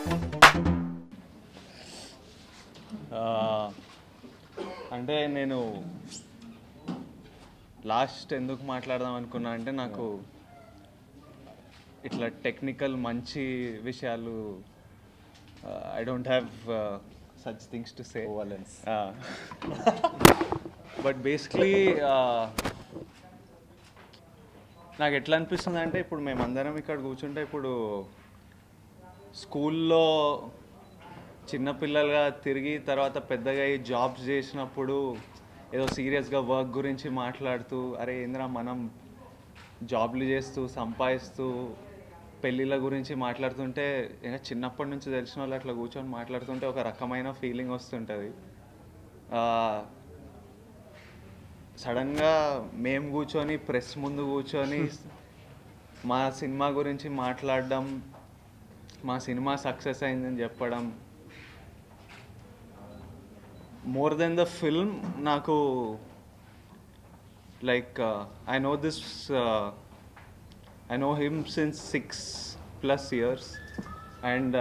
ఆ, అంటే నేను లాస్ట్ ఎందుకు మాట్లాడదాం అనుకున్నా అంటే నాకు ఇట్లా టెక్నికల్ మంచి విషయాలు I don't have such things to say ఓవలెన్స్ బట్ బేసిక్లీ నాకు ఎట్లా అనిపిస్తుంది అంటే ఇప్పుడు మేమందరం ఇక్కడ కూర్చుంటే ఇప్పుడు స్కూల్లో చిన్నపిల్లలుగా తిరిగి తర్వాత పెద్దగా అయ్యి జాబ్స్ చేసినప్పుడు ఏదో సీరియస్గా వర్క్ గురించి మాట్లాడుతూ అరే ఏంద్రా మనం జాబ్లు చేస్తూ సంపాదిస్తూ పెళ్ళిళ్ళ గురించి మాట్లాడుతుంటే ఇంకా చిన్నప్పటి నుంచి తెలిసిన వాళ్ళు అట్లా కూర్చొని మాట్లాడుతుంటే ఒక రకమైన ఫీలింగ్ వస్తుంటుంది సడన్గా మేము కూర్చొని ప్రెస్ ముందు కూర్చొని మా సినిమా గురించి మాట్లాడడం మా సినిమా సక్సెస్ అయిందని చెప్పడం మోర్ దెన్ ద ఫిల్మ్ నాకు like I know this I know him since six plus years and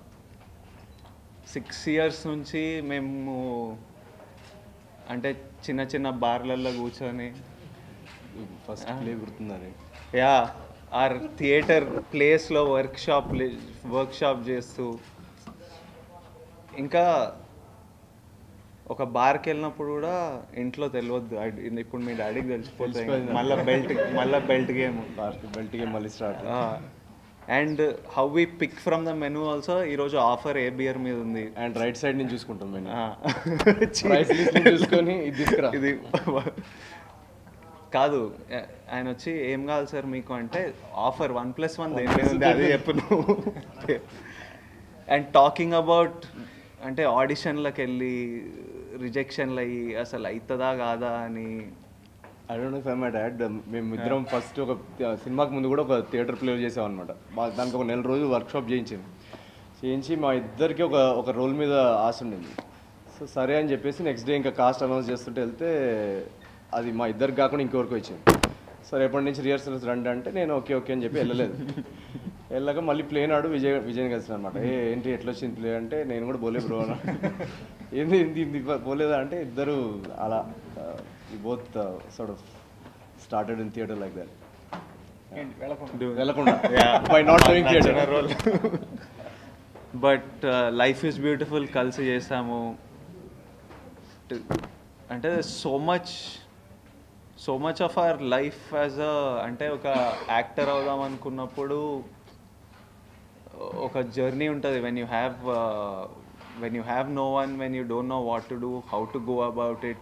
six years నుంచి మేము అంటే చిన్న చిన్న బార్లలో కూర్చొని ఫస్ట్ ప్లే గుర్తుందని యా ఆర్ థియేటర్ ప్లేస్లో వర్క్ షాప్ వర్క్ షాప్ చేస్తూ ఇంకా ఒక బార్కి వెళ్ళినప్పుడు కూడా ఇంట్లో తెలియద్దు I- ఇప్పుడు మీ డాడీకి తెలిసిపోతాయి తెలిసిపోయింది. మళ్ళీ బెల్ట్ మళ్ళీ బెల్ట్ గేమ్ బార్కి బెల్ట్ గేమ్ మళ్ళీ start and how we pick from the menu also ఈరోజు ఆఫర్ ఏ బియర్ మీద ఉంది అండ్ రైట్ సైడ్ నుంచి చూసుకుంటాం మేము ఆ. ప్రైస్ లిస్ట్ చూసుకొని ఇది తీసుకురా ఇది కాదు ఆ- ఆయన వచ్చి ఏం కావాలి సార్ మీకు అంటే ఆఫర్ వన్ ప్లస్ వన్ దేని మీద ఉంది అది చెప్పు నువ్వు అండ్ టాకింగ్ అబౌట్ అంటే ఆడిషన్లకు వెళ్ళి రిజెక్షన్లు అయ్యి అసలు అవుతుందా కాదా అని I don't know my dad మేము ఇద్దరం ఫస్ట్ ఒక థి- సినిమాకి ముందు కూడా ఒక థియేటర్ ప్లే చేసాం అనమాట దానికి ఒక నెల రోజులు వర్క్ షాప్ చేయించింది చేయించి మా ఇద్దరికి ఒక ఒక రోల్ మీద ఆశ ఉండింది సో సరే అని చెప్పేసి నెక్స్ట్ డే ఇంకా కాస్ట్ అనౌన్స్ చేస్తుంటే వెళ్తే అది మా ఇద్దరికి కాకుండా ఇంకొకరికి వచ్చింది సో రేపటి నుంచి రిహర్సల్స్ రండి అంటే నేను ఓకే ఓకే అని చెప్పి వెళ్ళలేదు వెళ్ళాక మళ్ళీ ప్లే నాడు విజయ్ విజయ్ కలిసిన అనమాట ఏ ఏంటి ఎట్లా వచ్చింది ప్లే అంటే నేను కూడా పోలే బ్రో అన్న ఏంది ఏంది ఇది పోలేదా అంటే ఇద్దరు అలా both sort of started in theatre like that వెళ్ళకుండా by not doing theatre role but life is beautiful కలిసి చేసాము T- అంటే so much so much of our life as a అంటే ఒక యాక్టర్ అవుదాం అనుకున్నప్పుడు ఒక జర్నీ ఉంటుంది when you have when you have no one when you don't know what to do how to go about it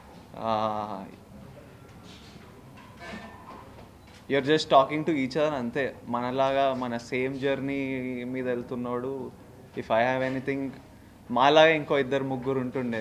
you're just talking to each other అంతే మనలాగా మన same journey మీద వెళ్తున్నాడు ఇఫ్ ఐ హ్యావ్ ఎనీథింగ్ మాలాగా ఇంకో ఇద్దరు ముగ్గురు ఉంటుండే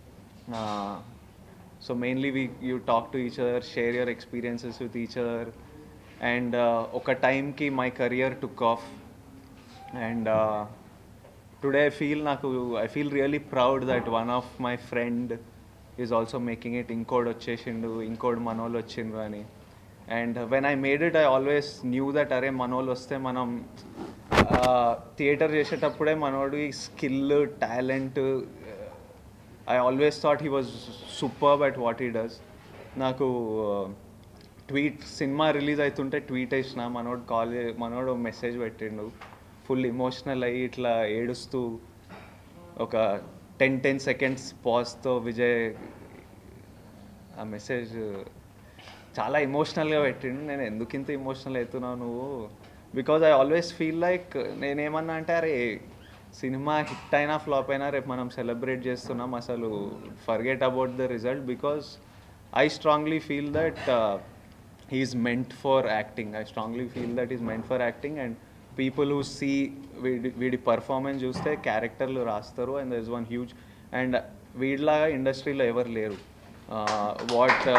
so mainly we you talk to each other share your experiences with each other and ఒక టైంకి my career took off and today I feel నాకు I feel really proud that one of my friend is also making it ఇంకోటి వచ్చేసిండు ఇంకోటి మనోళ్ళు వచ్చిండ్రు అని and when I made it I always knew that అరే మనోళ్ళు వస్తే మనం థియేటర్ చేసేటప్పుడే మనోడి skill talent I always thought he was super at what he does నాకు ట్వీట్ సినిమా రిలీజ్ అవుతుంటే ట్వీట్ వేసిన మనోడు కాల్ మనోడు మెసేజ్ పెట్టిండు ఫుల్ ఇమోషనల్ అయ్యి ఇట్లా ఏడుస్తూ ఒక టెన్ టెన్ సెకండ్స్ పాజ్తో విజయ్ ఆ మెసేజ్ చాలా ఎమోషనల్గా పెట్టిండు నేను ఎందుకు ఇంత ఎమోషనల్ అవుతున్నావు నువ్వు because I always feel like నేనేమన్నా అంటే అరే సినిమా హిట్ అయినా ఫ్లాప్ అయినా రేపు మనం సెలబ్రేట్ చేస్తున్నాం అసలు forget about the result because I strongly feel that he's meant for acting I strongly feel that he's meant for acting and people who see వీడి వీడి పర్ఫార్మెన్స్ చూస్తే క్యారెక్టర్లు రాస్తారు and there is one huge and వీడిలాగా ఇండస్ట్రీలో ఎవరు లేరు what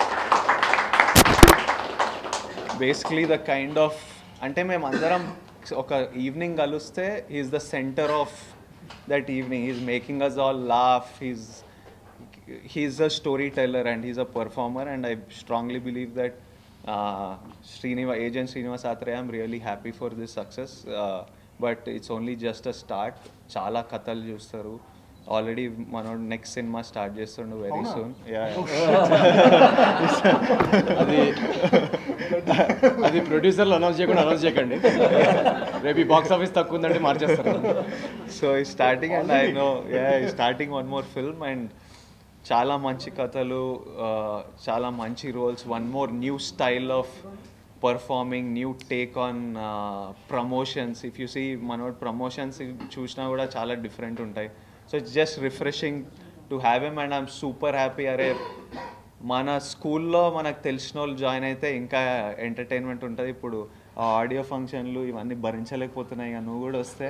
basically the kind of అంటే మేము అందరం ఒక ఈవినింగ్ కలిస్తే he's the centre of that evening he's making us all laugh he's he's a story storyteller and he's a performer and I strongly believe that శ్రీనివా agent Srinivas Athreya I'm really happy for this success but it's only just a start చాలా కథలు చూస్తారు already మనోడు next cinema start చేస్తుండు very soon అది అది ప్రొడ్యూసర్లు announce చేయకుండా అనౌన్స్ చేయకండి రేపు ఈ బాక్స్ ఆఫీస్ తక్కువ ఉందంటే మార్చేస్తారు సో ఈ starting and I know yeah starting one more film and చాలా మంచి కథలు uh, చాలా మంచి roles one more new style of performing new take on promotions if you see మనోడ్ promotions చూసినా కూడా చాలా డిఫరెంట్ ఉంటాయి so it's just refreshing to have M and I'm super happy అరే మన స్కూల్లో మనకు తెలిసిన వాళ్ళు జాయిన్ అయితే ఇంకా ఎంటర్టైన్మెంట్ ఉంటుంది ఇప్పుడు ఆ ఆడియో ఫంక్షన్లు ఇవన్నీ భరించలేకపోతున్నాయి ఇక నువ్వు కూడా వస్తే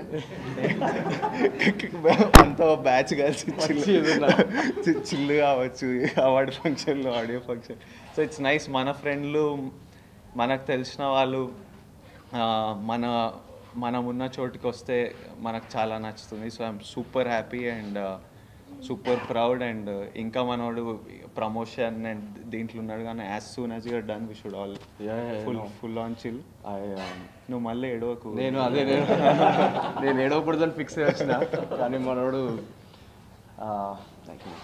అంత బ్యాచ్ కలిసి చిల్లు చిల్లు కావచ్చు అవార్డు ఫంక్షన్లు audio function so it's nice మన ఫ్రెండ్లు మనకు తెలిసిన వాళ్ళు ఆ, మన మనం ఉన్న చోటుకి వస్తే మనకు చాలా నచ్చుతుంది so I'm super happy and super proud and ఇంకా మనోడు ప్రమోషన్ అండ్ దీంట్లో ఉన్నాడు కానీ as soon as you're done we should all Yeah, yeah, full no. Full on chill I, um, నువ్వు మళ్ళీ ఎడవకు నేను అదే నేను నేను ఏడవకూడదని ఫిక్స్ అయ్యి వచ్చిన కానీ మనోడు thank you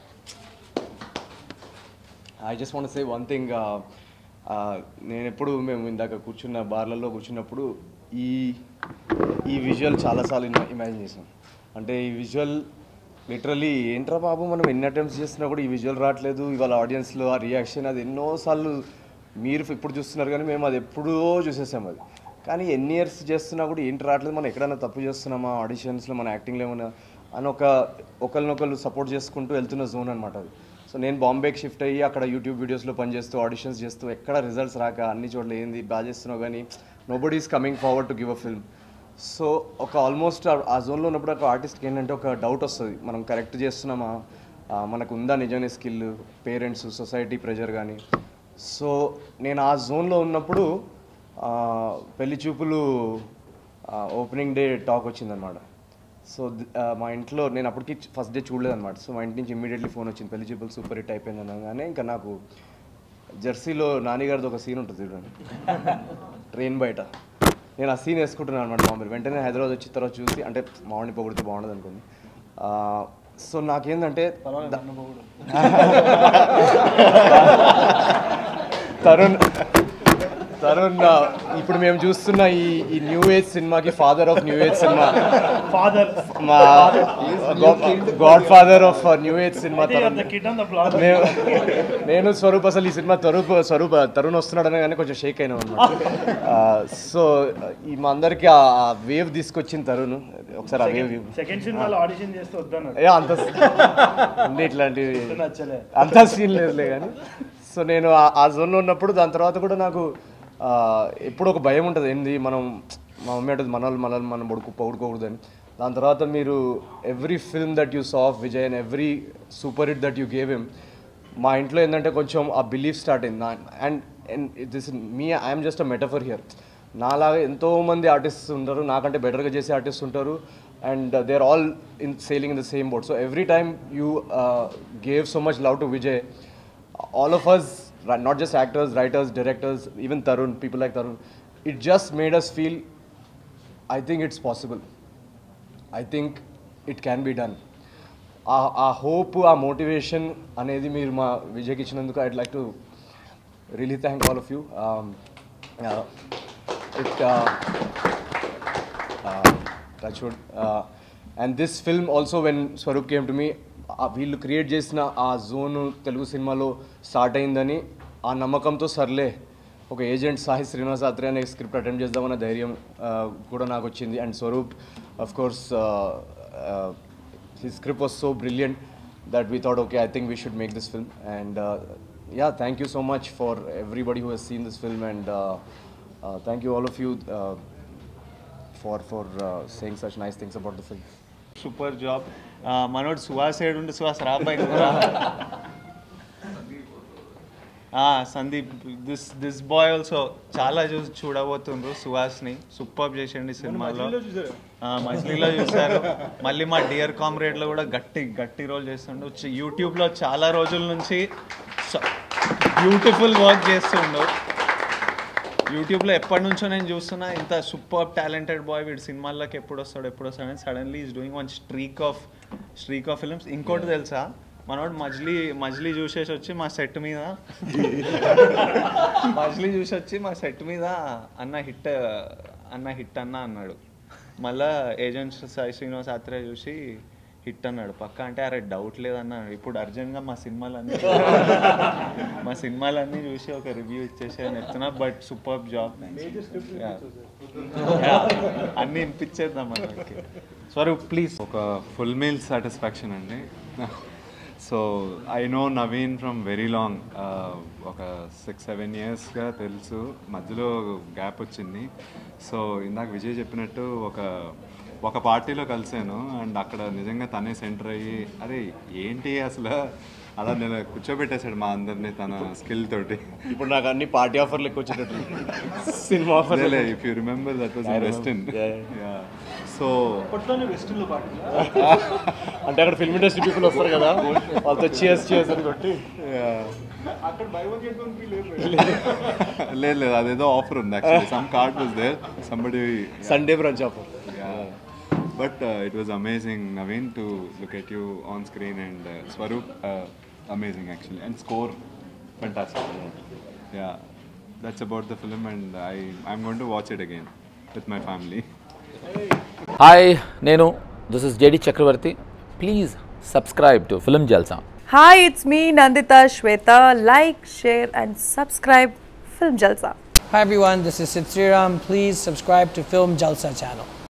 I just want say one thing నేను ఎప్పుడు మేము ఇందాక కూర్చున్న బార్లలో కూర్చున్నప్పుడు ఈ ఈ విజువల్ చాలాసార్లు ఇమాజిన్ చేసాం అంటే ఈ విజువల్ లిటరలీ ఏంట్రా బాబు మనం ఎన్ని అటెంప్ట్స్ చేస్తున్నా కూడా ఈ విజువల్ రావట్లేదు ఇవాళ ఆడియన్స్లో ఆ రియాక్షన్ అది ఎన్నోసార్లు మీరు ఇప్పుడు చూస్తున్నారు కానీ మేము అది ఎప్పుడో చూసేసాం అది కానీ ఎన్ని ఇయర్స్ చేస్తున్నా కూడా ఏంటి రావట్లేదు మనం ఎక్కడైనా తప్పు చేస్తున్నామా ఆడిషన్స్లో మన యాక్టింగ్లో ఏమైనా అని ఒక ఒకరినొకరు సపోర్ట్ చేసుకుంటూ వెళ్తున్న జోన్ అనమాట అది సో నేను బాంబేకి షిఫ్ట్ అయ్యి అక్కడ యూట్యూబ్ వీడియోస్లో పనిచేస్తూ ఆడిషన్స్ చేస్తూ ఎక్కడ రిజల్ట్స్ రాక అన్ని చోట్ల ఏంది బాగా చేస్తున్నావు కానీ nobody is coming forward to give a film so ఒక ఆల్మోస్ట్ ఆ జోన్లో ఉన్నప్పుడు ఒక ఆర్టిస్ట్కి ఏంటంటే ఒక డౌట్ వస్తుంది మనం కరెక్ట్ చేస్తున్నామా ఆ, మనకు ఉందా నిజమైన స్కిల్ పేరెంట్స్ సొసైటీ ప్రెషర్ కానీ సో నేను ఆ జోన్లో ఉన్నప్పుడు ఆ, Pelli Choopulu opening day talk వచ్చిందనమాట సో ది- ఆ, మా ఇంట్లో నేను అప్పటికి ఫస్ట్ డే చూడలేదన్నమాట సో మా ఇంటి నుంచి ఇమ్మీడియట్లీ ఫోన్ వచ్చింది పెళ్లి చూపులు సూపర్ హిట్ అయిపోయింది అనగానే ఇంకా నాకు జెర్సీలో నానిగారిది ఒక సీన్ ఉంటుంది చూడండి ట్రైన్ బయట నేను ఆ సీన్ వేసుకుంటున్నాను అనమాట మామూలు వెంటనే హైదరాబాద్ వచ్చిన తర్వాత చూసి అంటే మామిడి పొగిడితే బాగుండదు అనుకుంది ఆ, సో నాకేందంటే తరుణ్ తరుణ్ ఆ, ఇప్పుడు మేము చూస్తున్న ఈ ఈ న్యూ ఏజ్ సినిమాకి father of new age cinema father మా godfather of new age cinema Tarun the kid on the block. నేను నేను స్వరూప్ అసలు ఈ సినిమా తరూప్ స్వరూప్ తరుణ్ వస్తున్నాడని కానీ కొంచెం షేక్ అయినా అనమాట సో ఈ మా అందరికి ఆ వేవ్ తీసుకొచ్చిన తరుణ్ ఒకసారి ఆ వేవ్ సెకండ్ సినిమాలో ఆడిషన్ చేస్తే వద్దన్నారు ఏ అంత ఉంది ఇట్లాంటివి నచ్చలే అంతా సీన్ లేదులే కానీ సో నేను ఆ- ఆ జోన్లో ఉన్నప్పుడు దాని తర్వాత కూడా నాకు ఆ, ఎప్పుడు ఒక భయం ఉంటుంది ఏంది మనం మా మమ్మీ అంటుంది మన వాళ్ళు మన వాళ్ళు మనం పొడుకు పొగుడుకోకూడదని దాని తర్వాత మీరు every film that you saw of Vijay and every super hit that you gave him మా ఇంట్లో ఏంటంటే కొంచెం ఆ బిలీఫ్ స్టార్ట్ అయింది and and this me I'm just a metaphor here నాలాగా ఎంతో మంది ఆర్టిస్ట్స్ ఉంటారు నాకంటే బెటర్గా చేసే ఆర్టిస్ట్ ఉంటారు and they are all in sailing in the same boat so every time you gave so much love to Vijay all of us, ri- not just actors, writers, directors, even Tarun, people like Tarun, it just made us feel, I think it's possible. I think it can be done. ఆ ఆ hope ఆ motivation అనేది మీరు మా విజయ్కి ఇచ్చినందుకు I'd like to really thank all of you it touch wood and this film also when Swaroop came to me వీళ్ళు create చేసిన ఆ జోన్ తెలుగు సినిమాలో స్టార్ట్ అయిందని ఆ నమ్మకంతో సర్లే ఒక ఏజెంట్ సాయి శ్రీనివాస్ ఆత్రే అనే స్క్రిప్ట్ అటెంప్ట్ చేద్దామన్న ధైర్యం uh, కూడా నాకు వచ్చింది and Swaroop of course his script was so brilliant that we thought, okay, I think we should make this film. And uh, yeah, thank you so much for everybody who has seen this film, and uh, uh, thank you all of you uh, for for uh, saying such nice things about the film. Super job మనోడు సుహాస్ ఏడు ఉండి సుహాస్ రాబాయి Sandeep this this boy also చాలా చూసి చూడబోతుండ్రు Suhasini super చేసిండు ఈ సినిమాలో ఆ, మజిలీలో చూశారు మళ్ళీ మా డియర్ కామ్రేడ్లో కూడా గట్టి గట్టి రోల్ చేస్తుండు చి- యూట్యూబ్లో చాలా రోజుల నుంచి బ్యూటిఫుల్ వర్క్ చేస్తుండు యూట్యూబ్లో ఎప్పటి నుంచో నేను చూస్తున్నా ఇంత సూపర్ టాలెంటెడ్ బాయ్ వీడు సినిమాల్లోకి ఎప్పుడు వస్తాడు ఎప్పుడు వస్తాడు అని suddenly is doing one streak of streak of films ఇంకోటి తెలుసా మనోడు మజ్లీ మజ్లీ చూసేసి వచ్చి మా సెట్ మీద మజ్లీ చూసి వచ్చి మా సెట్ మీద అన్న హిట్ అన్న హిట్ అన్న అన్నాడు మళ్ళా ఏజెంట్స్ సాయి శ్రీనివాస్ ఆత్రేయ చూసి హిట్ అన్నాడు పక్క అంటే అరే డౌట్ లేదన్నాడు ఇప్పుడు అర్జెంట్గా మా సినిమాలన్నీ మా సినిమాలన్నీ చూసి ఒక రివ్యూ ఇచ్చేసి చెప్తున్నా బట్ సూపర్ జాబ్ అన్నీ వినిపించేద్దాం మనకి స్వరూప్ ప్లీజ్ ఒక ఫుల్ మీల్ సాటిస్ఫాక్షన్ అండి so I know Naveen from very long ఒక సిక్స్ సెవెన్ ఇయర్స్గా తెలుసు మధ్యలో గ్యాప్ వచ్చింది సో ఇందాక విజయ్ చెప్పినట్టు ఒక ఒక పార్టీలో కలిసాను అండ్ అక్కడ నిజంగా తనే సెంటర్ అయ్యి అరే ఏంటి అసలు అలా నేను కూర్చోబెట్టేశాడు మా అందరినీ తన స్కిల్ తోటి ఇప్పుడు నాకు అన్ని పార్టీ ఆఫర్లు ఎక్కువ వచ్చేటట్టు cinema offer if you remember that was western so అప్పట్లోనే వెస్ట్లో పాటు అంటే అక్కడ ఫిల్మ్ ఇండస్ట్రీ పీపుల్ వస్తారు కదా వాళ్ళతో చేస్ చేస్ అని కొట్టి అక్కడ buy one get one free లేదు లేదు లేదు అదేదో ఆఫర్ ఉంది actually some card was there somebody Sunday branch offer but it was amazing Naveen to look at you on screen and Swaroop amazing actually and score fantastic yeah that's about the film and I I'm going to watch it again with my family hi నేను this is JD Chakravarthy please subscribe to film Jalsa Hi, it's me Nandita Shweta. Like, share, and subscribe Film Jalsa. Hi everyone, this is Sid Sriram. Please subscribe to Film Jalsa channel.